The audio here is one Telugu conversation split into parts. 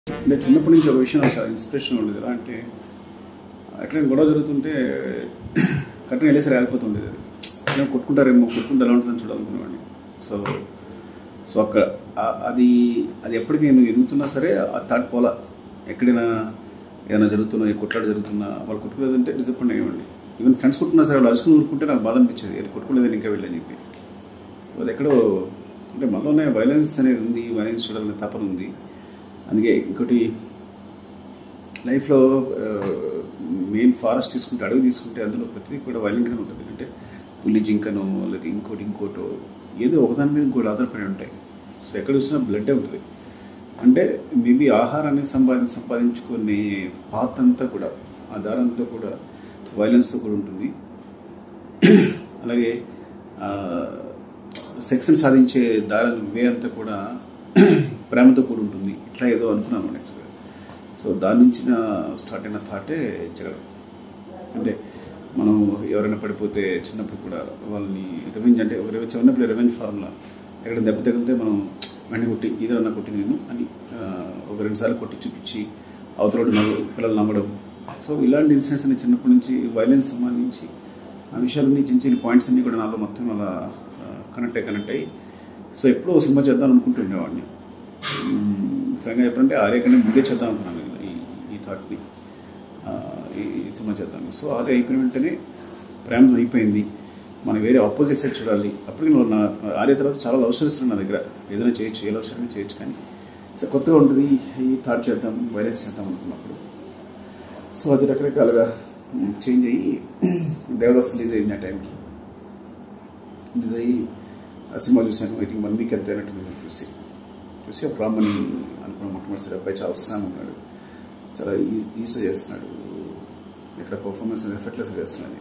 అంటే చిన్నప్పటి నుంచి ఒక విషయం నాకు చాలా ఇన్స్పిరేషన్ ఉండేది ఎలా అంటే ఎక్కడైనా గొడవ జరుగుతుంటే కట్టిన వెళ్ళేసరి ఆగిపోతుండేది అది ఎట్లా కొట్టుకుంటారేమో కొట్టుకుంటే ఎలా ఉంటుందని చూడాలనుకునేవాడిని సో సో అక్కడ ఆ- అది అది ఎప్పటికీ నేను ఎదుగుతున్నా సరే ఆ థాట్ పోలా ఎక్కడైనా ఏదైనా జరుగుతున్నా ఏ కొట్లాట జరుగుతున్నా వాళ్ళు కొట్టుకోలేదంటే డిసప్పాయింట్ అయ్యేవాడిని ఈవెన్ ఫ్రెండ్స్ కొట్టుకున్నా సరే వాళ్ళు అరుచుకుని ఊరుకుంటే నాకు బాధ అనిపించేది అది కొట్టుకోలేదని ఇంకా వెళ్ళని చెప్పి సో అది ఎక్కడో అంటే మనలోనే వైలెన్స్ అనేది ఉంది వైలెన్స్ చూడాలనే తపన ఉంది అందుకే ఇంకోటి లైఫ్లో మెయిన్ ఫారెస్ట్ తీసుకుంటే అడవి తీసుకుంటే అందులో ప్రతిదీ కూడా వైలెంట్గానే ఉంటుంది అంటే పులి జింకనో లేదా ఇంకోటి ఇంకోటో ఏదో ఒకదాని మీద ఇంకోటి ఆధారపడి ఉంటాయి సో ఎక్కడ చూసినా బ్లడ్డే ఉంటుంది అంటే మేబీ ఆహారాన్ని సంపాది సంపాదించుకునే పాత్ అంతా కూడా ఆ దారంతా కూడా వైలెన్స్తో కూడా ఉంటుంది అలాగే సెక్స్ని సాధించే దారి వే అంతా కూడా ప్రేమతో కూడి ఉంటుంది ఇట్లా ఏదో అనుకున్నాను యాక్చువల్గా సో దాని నుంచి నా స్టార్ట్ అయిన థాటే జరగడం అంటే మనం ఎవరైనా పడిపోతే చిన్నప్పుడు కూడా వాళ్ళని రివెంజ్ అంటే ఒక రివెంజ్ చిన్నప్పుడు రివెంజ్ ఫార్ములా ఎక్కడ దెబ్బ తగిలితే మనం వెంట కొట్టి ఇదన్నా కొట్టి నేను అని ఆ, ఒక రెండు సార్లు కొట్టి చూపించి అవతల నవ్వు పిల్లలు నమ్మడం సో ఇలాంటి ఇన్సిడెంట్స్ అన్ని చిన్నప్పటి నుంచి వైలెన్స్ సంబంధించి ఆ విషయాలన్నీ చిన్న చిన్న పాయింట్స్ అన్ని కూడా నాలో మొత్తం అలా కనెక్ట్ అయ్యి కనెక్ట్ అయ్యి సో ఎప్పుడో ఒక సినిమా చేద్దాం అనుకుంటుండేవాడిని ఫ్రెండ్గా చెప్పాలంటే ఆర్య కన్నా ముందే చేద్దాం అనుకున్నాను ఈ ఈ థాట్ని ఆ, ఈ ఈ సినిమా చేద్దాం సో ఆర్య అయిపోయిన వెంటనే ప్రేమ అయిపోయింది మనం వేరే ఆపోజిట్ సైడ్ చూడాలి అప్పటికి నువ్వు నా ఆర్య తర్వాత చాలా లవ్ స్టోరీస్ ఉన్నాయి నా దగ్గర ఏదైనా చేయొచ్చు ఏ లవ్ స్టోరీ చేయొచ్చు కానీ సో కొత్తగా ఉంటుంది ఈ థాట్ చేద్దాం వైరస్ చేద్దాం అనుకున్నప్పుడు సో అది రకరకాలుగా చేంజ్ అయ్యి దేవదాస్ రిలీజ్ అయింది ఆ టైంకి రిలీజ్ అయ్యి ఆ సినిమా చూశాను ఐ థింక్ వన్ వీక్ అంతే అయినట్టుంది చూసి చూసి ఒక రామని అనుకున్న మొట్టమొదటిసారి అబ్బాయి చాలా ఉత్సాహం ఉన్నాడు చాలా ఈజీ ఈజీ చేస్తున్నాడు ఇక్కడ పర్ఫార్మెన్స్ ఎఫెక్ట్లెస్ చేస్తున్నాడు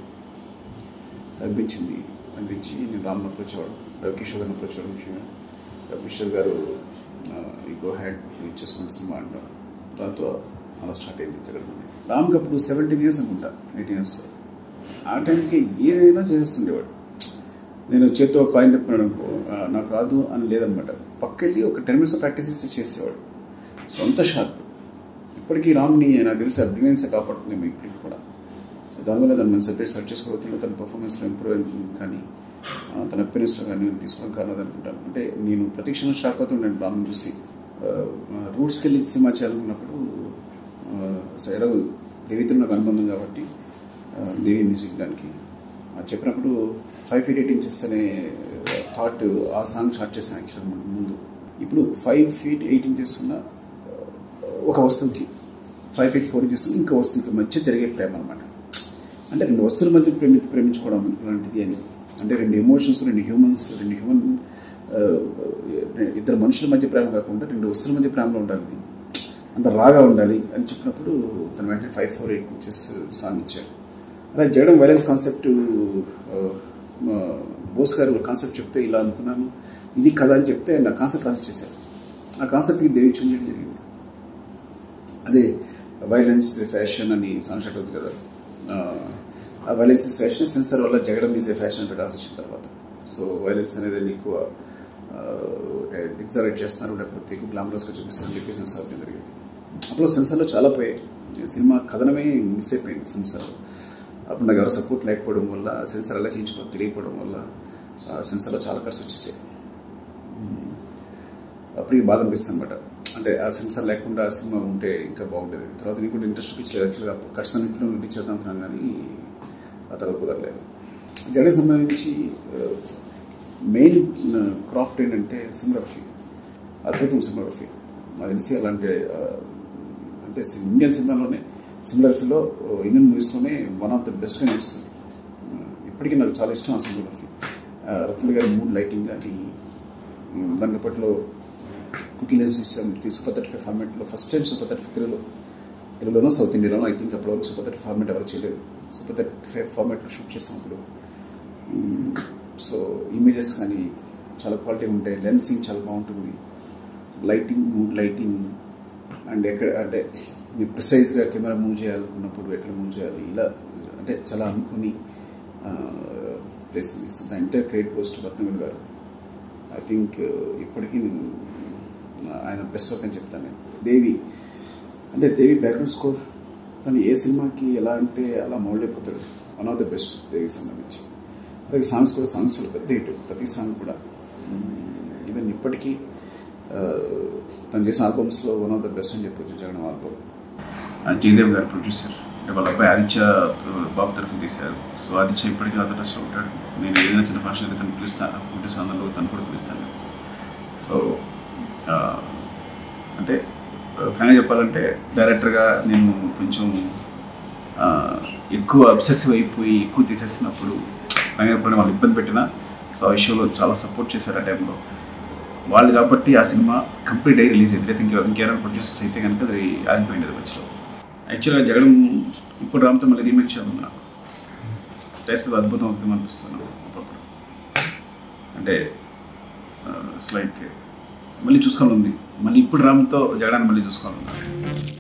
సో అనిపించింది అనిపించి నేను రామ్ని అప్రోచ్ అవ్వడం రవికిషోర్ గారిని అప్రోచ్ అవ్వడం ముఖ్యంగా రవికిషోర్ గారు ఈ గో హ్యాడ్ చేసుకున్న సినిమా అంటారు దాంతో అలా స్టార్ట్ అయింది జరగడం అనేది రామ్కి అప్పుడు సెవెంటీన్ ఇయర్స్ అనుకుంటా ఎయిటీన్ ఇయర్స్ ఆ టైంకి ఏదైనా చేస్తుండేవాడు నేను చేత్తో కాయిన్ తిప్పినాడు అనుకో ఆ, నాకు రాదు అని లేదనమాట పక్కెళ్ళి ఒక టెన్ మినిట్స్ ప్రాక్టీస్ చేసి చేసేవాడు సొంత షార్ప్ ఇప్పటికీ రామ్ని నాకు తెలిసి ఆ బ్రిలియన్స్ కాపాడుతుంది మేము ఇప్పటికి కూడా సో దానివల్ల దాన్ని మనం సెపరేట్ సెర్చ్ చేసుకోవచ్చు తన పర్ఫార్మెన్స్లో ఇంప్రూవ్ అయింది కానీ ఆ, తన అపీరెన్స్లో కానీ నేను తీసుకోవడం కారణం అది అనుకుంటాను అంటే నేను ప్రతి క్షణం షాక్ అవుతుండే రామ్ని చూసి రూట్స్కి వెళ్ళి సినిమా చేయాలనుకున్నప్పుడు సో ఎలాగో దేవితో నాకు అనుబంధం కాబట్టి ఆ, దేవి మ్యూజిక్ దానికి ఆ చెప్పినప్పుడు ఫైవ్ ఫీట్ ఎయిట్ ఇంచెస్ అనే థాట్ ఆ సాంగ్ స్టార్ట్ చేశాను యాక్చువల్ ముందు ఇప్పుడు ఫైవ్ ఫీట్ ఎయిట్ ఇంచెస్ ఉన్న ఆ, ఒక వస్తువుకి ఫైవ్ ఫీట్ ఫోర్ ఇంచెస్ ఇంకో వస్తువుకి మధ్య జరిగే ప్రేమ అనమాట అంటే రెండు వస్తువుల మధ్య ప్రేమి ప్రేమించుకోవడం లాంటిది అని అంటే రెండు ఎమోషన్స్ రెండు హ్యూమన్స్ రెండు హ్యూమన్ ఇద్దరు మనుషుల మధ్య ప్రేమ కాకుండా రెండు వస్తువుల మధ్య ప్రేమలో ఉండాలి అంత రాగా ఉండాలి అని చెప్పినప్పుడు తన వెంటనే five four eight inches song ఇచ్చారు అలా జగడం వైరస్ కాన్సెప్ట్ బోస్ గారు కాన్సెప్ట్ చెప్తే ఇలా అనుకున్నాను ఇది కథ అని చెప్తే నా కాన్సెప్ట్ రాసి చేశారు ఆ కాన్సెప్ట్కి దేవి చూడడం జరిగింది అదే వైలెన్స్ ఫ్యాషన్ అని సాంగ్ అవుతుంది కదా ఆ, ఆ వైలెన్స్ ఇస్ ఫ్యాషన్ సెన్సర్ వల్ల జగడం ఈజ్ ఏ ఫ్యాషన్ పెట్టాల్సి వచ్చిన తర్వాత సో వైలెన్స్ అనేది ఎక్కువ ఎగ్జారేట్ చేస్తున్నారు లేకపోతే ఎక్కువ గ్లామరస్గా చూపిస్తారు చెప్పి సెన్సార్ అవ్వడం జరిగింది అప్పుడు సెన్సార్లో చాలా పోయాయి సినిమా కథనమే మిస్ అయిపోయింది సెన్సార్ అప్పుడు నాకు ఎవరు సపోర్ట్ లేకపోవడం వల్ల సెన్సార్ ఎలా చేయించుకోవాలి తెలియకపోవడం వల్ల ఆ సెన్సార్లో చాలా ఖర్చు వచ్చేసాయి అప్పుడు ఈ బాధ అనిపిస్తుంది అనమాట అంటే ఆ సెన్సార్ లేకుండా ఆ సినిమా ఉంటే ఇంకా బాగుండేది తర్వాత నీకు కూడా ఇంట్రెస్ట్ చూపించలేదు యాక్చువల్గా ఖర్చు అన్నింటిలో రిలీజ్ చేద్దాం అనుకున్నాను కానీ ఆ తర్వాత కుదరలేదు జడే సంబంధించి మెయిన్ క్రాఫ్ట్ ఏంటంటే సినిమాగ్రఫీ అద్భుతం సినిమాగ్రఫీ నాకు తెలిసి అలాంటి ఆ, అంటే సి- ఇండియన్ సినిమాలోనే సినిమాగ్రఫీలో ఇండియన్ మూవీస్లోనే వన్ ఆఫ్ ద బెస్ట్గా నడుస్తుంది ఇప్పటికీ నాకు చాలా ఇష్టం ఆ సినిమాగ్రఫీ రత్న గారి మూడ్ లైటింగ్ కానీ రంగపట్లో కుకీలెస్ సూపర్ థర్టీ ఫైవ్ ఫార్మాట్లో first time super thirty five తెలుగులో తెలుగులోనో సౌత్ ఇండియాలోనో ఐ థింక్ అప్పటివరకు సూపర్ థర్టీ ఫార్మాట్ ఎవరు చేయలేదు సూపర్ థర్టీ ఫైవ్ ఫార్మాట్లో షూట్ చేసాం అప్పుడు సో ఇమేజెస్ కానీ చాలా క్వాలిటీ ఉంటాయి లెన్సింగ్ చాలా బాగుంటుంది లైటింగ్ మూడ్ లైటింగ్ అండ్ ఎక్కడ అంటే ప్రిసైజ్గా కెమెరా మూవ్ చేయాలనుకున్నప్పుడు ఎక్కడ మూవ్ చేయాలి ఇలా అంటే చాలా అనుకుని ఆ, చేసింది so the entire credit post Rathnavelu garu I think ఇప్పటికీ నేను ఆయన బెస్ట్ వర్క్ అని చెప్తాను నేను దేవి అంటే దేవి బ్యాక్గ్రౌండ్ స్కోర్ తను ఏ సినిమాకి ఎలా అంటే అలా మౌల్డ్ అయిపోతాడు వన్ ఆఫ్ ద బెస్ట్ దేవికి సంబంధించి అలాగే సాంగ్స్ కూడా సాంగ్స్ చాలా పెద్ద హిట్ ప్రతి సాంగ్ కూడా ఈవెన్ ఇప్పటికీ ఆ, తను చేసిన ఆల్బమ్స్లో వన్ ఆఫ్ ద బెస్ట్ అని చెప్పొచ్చు జగన్ ఆల్బమ్ జయదేవ్ గారు ప్రొడ్యూసర్ అంటే వాళ్ళ అబ్బాయి ఆదిత్య బాబు తరఫు తీశారు సో ఆదిత్య ఇప్పటికీ నాతో టచ్లో ఉంటాడు నేను ఏదైనా చిన్న ఫంక్షన్కి తను పిలుస్తాను పుట్టి సందర్లో తను కూడా పిలుస్తాను సో ఆ, అంటే ఫ్రైన్గా చెప్పాలంటే డైరెక్టర్గా నేను కొంచెం ఆ, ఎక్కువ అబ్సెసివ్ అయిపోయి ఎక్కువ తీసేసినప్పుడు ఫ్రైన్గా చెప్పాలంటే వాళ్ళు ఇబ్బంది పెట్టినా సో ఆ విషయంలో చాలా సపోర్ట్ చేశారు ఆ టైంలో వాళ్ళు కాబట్టి ఆ సినిమా కంప్లీట్ అయ్యి రిలీజ్ అయింది అయితే ఇంకే ఇంకేమైనా ప్రొడ్యూసర్స్ అయితే కనుక అది ఆగిపోయింది అది మధ్యలో యాక్చువల్గా జగడం ఇప్పుడు రామ్తో మళ్ళీ రీమేక్ చేయాలి నాకు చేస్తే అద్భుతం అవుతుంది అనిపిస్తున్నాను అప్పుడప్పుడు అంటే ఇట్స్ లైక్ మళ్ళీ చూసుకోవాలి ఉంది మళ్ళీ ఇప్పుడు రామ్తో జగడాన్ని మళ్ళీ చూసుకోవాలి